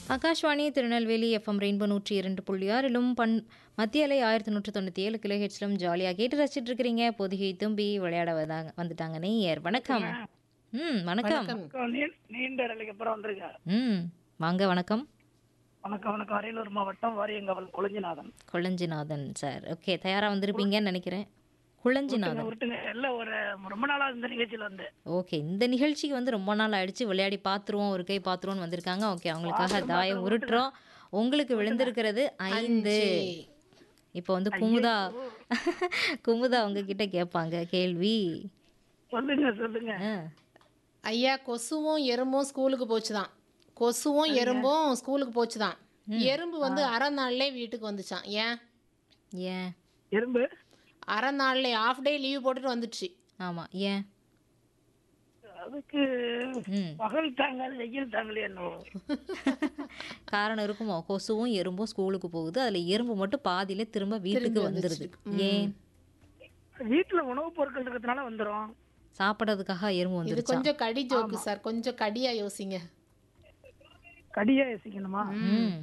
Akashvani Tirunelveli FM rainbow நூற்றி இரண்டு புள்ளி ஆறிலும் பண் மத்திய அலை ஆயிரத்தி நூற்றி தொண்ணூற்றி ஏழு கிலோ ஹெட்ஸ்லும் ஜாலியாக கேட்டு ரசிச்சிட்டு இருக்கிறீங்க பொதிகை தும்பி விளையாட வந்தாங்க வந்துட்டாங்க நேயர் வணக்கம் ம் வணக்கம் வணக்கம். நீ- நீண்ட இடைவெளிக்கு அப்புறம் வந்திருக்க ம் வாங்க வணக்கம் வணக்கம் வணக்கம் அரியலூர் மாவட்டம் வாரியங்கவல் கொளஞ்சிநாதன் கொளஞ்சிநாதன் சார் ஓகே தயாராக வந்திருப்பீங்கன்னு நினைக்கிறேன் குளஞ்சிநாதன் விட்டுங்க எல்லாம் ஒரு ரொம்ப நாளா இந்த நிகழ்ச்சியில வந்து ஓகே இந்த நிகழ்ச்சிக்கு வந்து ரொம்ப நாள் ஆயிடுச்சு விளையாடி பார்த்துருவோம் ஒரு கை பார்த்துருவோம்னு வந்திருக்காங்க ஓகே அவங்களுக்காக தாயம் உருட்டுறோம் உங்களுக்கு விழுந்திருக்கிறது ஐந்து இப்போ வந்து குமுதா குமுதா உங்ககிட்ட கேட்பாங்க கேள்வி சொல்லுங்க சொல்லுங்க ஆ, ஐயா கொசுவும் எறும்பும் ஸ்கூலுக்கு போச்சுதான் கொசுவும் எறும்பும் ஸ்கூலுக்கு போச்சுதான் எறும்பு வந்து அரை நாள்லே வீட்டுக்கு வந்துச்சான் ஏன் ஏன் எறும்பு அரை நாள்லே ஆஃப் டே லீவ் போட்டுட்டு வந்துடுச்சு ஆமாம் ஏன் அதுக்கு ம் பகல் தாங்காது வெயில் தாங்கலையே என்னவோ காரணம் இருக்குமோ கொசுவும் எறும்பும் ஸ்கூலுக்கு போகுது அதில் எறும்பு மட்டும் பாதியில திரும்ப வீட்டுக்கு வந்துடுது ஏன் வீட்டுல உணவுப் பொருட்கள் இருக்கிறதுனால வந்துரும் சாப்பிட்றதுக்காக எறும்பு இது வந்துருச்சா கொஞ்சம் கடி ஜோக்கு சார் கொஞ்சம் கடியா யோசிங்க கடியா யோசிக்கணுமா ம்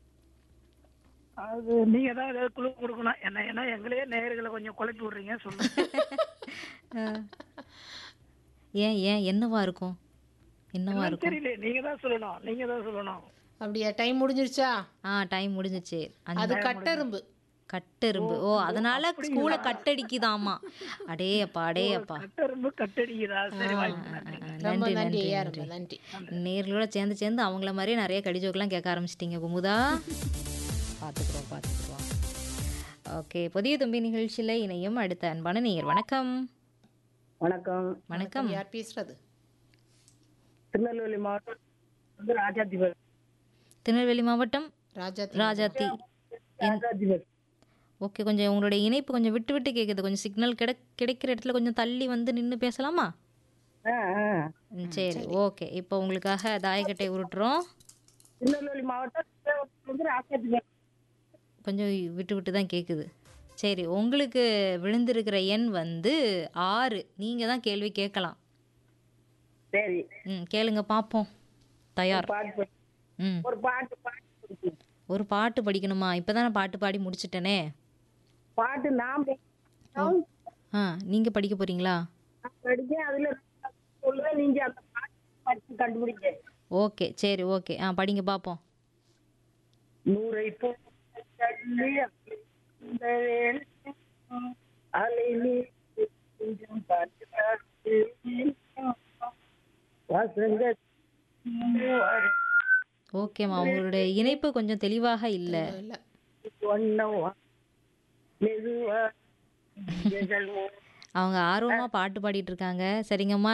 அது நீங்க தான் ஏதாவது குழு கொடுக்கணும் என்ன ஏன்னா எங்களையே நேயர்களை கொஞ்சம் குழப்பி விடுறீங்க சொல்லுங்க ஆ. ஏன் ஏன் என்னவா இருக்கும் என்னவா என்னன்னு இருக்கும் தெரியல நீங்க தான் சொல்லணும் நீங்க தான் சொல்லணும் அப்படியா டைம் முடிஞ்சிருச்சா ஆ டைம் முடிஞ்சிச்சு அது அந்த கட்டெரும்பு கட்டெரும்பு ஓ அதனால ஸ்கூலை கட்டடிக்குதாமா அடே அப்பா அடே அப்பா கட்டெரும்பு கட்டடிக்குதா சரி வாய்ப்பு நன்றி ரொம்ப நன்றி நன்றி நன்றி ஐயா நன்றி ரொம்ப நன்றி நேர்களோட சேர்ந்து சேர்ந்து அவங்கள மாதிரியே நிறைய கடிஜோக்கெல்லாம் கேட்க ஆரம்பிச்சிட்டீங்க குமுதா பார்த்துக்குறோம் பார்த்துக்குறோம் ஓகே புதிய தும்பி நிகழ்ச்சியில் இணையும் அடுத்த அன்பான நேயர் வணக்கம் வணக்கம் வணக்கம் யார் பேசுறது திருநெல்வேலி மாவட்டம் வந்து ராஜாதிபதி திருநெல்வேலி மாவட்டம் ராஜா ராஜாத்தி ராஜாதிபதி ஓகே கொஞ்சம் உங்களுடைய இணைப்பு கொஞ்சம் விட்டு விட்டு கேட்குது கொஞ்சம் சிக்னல் கிடை கிடைக்கிற இடத்துல கொஞ்சம் தள்ளி வந்து நின்று பேசலாமா ஆ ஆ ம், சரி ஓகே இப்போ உங்களுக்காக தாயக்கட்டை உருட்டுறோம் திருநெல்வேலி மாவட்டம் வந்து ராஜாதிபதி கொஞ்சம் விட்டு விட்டு தான் கேட்குது சரி உங்களுக்கு விழுந்திருக்கிற எண் வந்து ஆறு நீங்கள் தான் கேள்வி கேட்கலாம் சரி ம் கேளுங்க பார்ப்போம் தயார் பாட்டு படி- ம் ஒரு பாட்டு பாட்டு படிச்சு. ஒரு பாட்டு படிக்கணுமா இப்போ தான் நான் பாட்டு பாடி முடிச்சிட்டேனே பாட்டு நான் படி- நான் ஆ நீங்கள் படிக்க போகிறீங்களா படிச்சேன் அதுல சொல்லுவேன் நீங்க அந்த பாட்டு படிச்சு கண்டுபிடிங்க ஓகே சரி ஓகே ஆ படிங்க பார்ப்போம் நூறை போ தள்ளி அந்த வேளைக்கும் அலை நீர் கொஞ்சம் பார்த்து பார்த்து வசந்த ஓகேம்மா உங்களுடைய இணைப்பு கொஞ்சம் தெளிவாக இல்லை இல்ல ஒன்னவா மெதுவா அவங்க ஆர்வமாக பாட்டு பாடிட்டு இருக்காங்க சரிங்கம்மா